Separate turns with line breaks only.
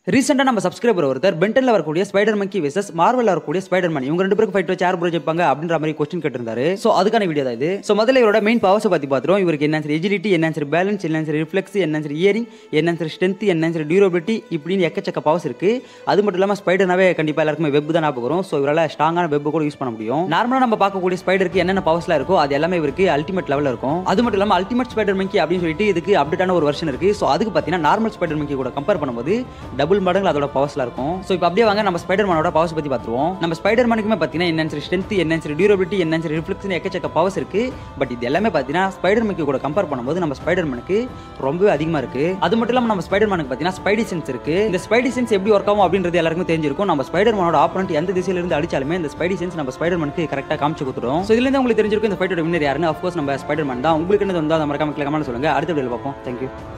ரீசெண்டாக நம்ம சப்ஸ்கிரைபர் ஒருத்தர் பென்டனில் வரக்கூடிய ஸ்பைடர் மங்கி வெசஸ் மார்வலில் வரக்கூடிய ஸ்பைடர் மணி இவங்க ரெண்டு பேருக்கு ஃபைட் வச்சு யார் ப்ரோ ஜெயிப்பாங்க அப்படின்ற மாதிரி கொஸ்டின் கேட்டிருந்தாரு ஸோ அதுக்கான வீடியோ தான் இது ஸோ முதல்ல இவரோட மெயின் பவர்ஸை பற்றி பார்த்துருவோம் இவருக்கு என்ன எஜிலிட்டி என்ன பேலன்ஸ் என்ன ரிஃப்ளெக்ஸ் என்ன இயரிங் என்ன ஸ்ட்ரென்த் என்ன டியூரபிலிட்டி இப்படின்னு எக்கச்சக்க பவர்ஸ் இருக்கு அது மட்டும் இல்லாமல் ஸ்பைடர்னாவே கண்டிப்பாக எல்லாருக்குமே வெப் தான் ஞாபகம் வரும் ஸோ இவரால் ஸ்ட்ராங்கான வெப் கூட யூஸ் பண்ண முடியும் நார்மலாக நம்ம பார்க்கக்கூடிய ஸ்பைடருக்கு என்னென்ன பவர்ஸ்லாம் இருக்கோ அது எல்லாமே இவருக்கு அல்டிமேட் லெவலில் இருக்கும் அது மட்டும் இல்லாமல் அல்டிமேட் ஸ்பைடர் மங்கி அப்படின்னு சொல்லிட்டு இதுக்கு அப்டேட்டான ஒரு வெர்ஷன் இருக்கு ஸோ அதுக்கு பார்த்தீங்கன்னா நார்மல் ஸ்பைடர் மங்கி கூட கம்பேர் பண்ணும்போது டபுள் மடங்கு அதோட பவர்ஸ்லாம் இருக்கும் ஸோ இப்போ அப்படியே வாங்க நம்ம ஸ்பைடர் மேனோட பவர்ஸ் பற்றி பார்த்துருவோம் நம்ம ஸ்பைடர் மேனுக்குமே பார்த்தீங்கன்னா என்ன ஸ்ட்ரென்த் என்ன டியூரபிலிட்டி என்ன ரிஃப்ளெக்ஸ் எக்கச்சக்க பவர்ஸ் இருக்கு பட் இது எல்லாமே பார்த்தீங்கன்னா ஸ்பைடர் மங்கி கூட கம்பேர் பண்ணும்போது நம்ம ஸ்பைடர் மேனுக்கு ரொம்பவே அதிகமாக இருக்கு அது மட்டும் இல்லாமல் நம்ம ஸ்பைடர் மேனுக்கு பார்த்தீங்கன்னா ஸ்பைடி சென்ஸ் இருக்கு இந்த ஸ்பைடி சென்ஸ் எப்படி ஒர்க் ஆகும் அப்படின்றது எல்லாருக்கும் தெரிஞ்சிருக்கும் நம்ம ஸ்பைடர் மேனோட ஆப்பரண்ட் எந்த திசையில இருந்து அடிச்சாலுமே இந்த ஸ்பைடி சென்ஸ் நம்ம ஸ்பைடர் மேனுக்கு கரெக்டாக காமிச்சு கொடுத்துரும் ஸோ இதுலேருந்து உங்களுக்கு தெரிஞ்சிருக்கும் இந்த ஃபைட்டோட வின்னர் யாருன்னு அஃப்கோர்ஸ் நம்ம ஸ்பைடர் மேன் தான் உங்களுக்கு என்ன வந்து அதை மறக்காம கமெண்ட் சொல்லுங்க அடுத்த வீடியோவில் பார்ப்போம் தேங்க்யூ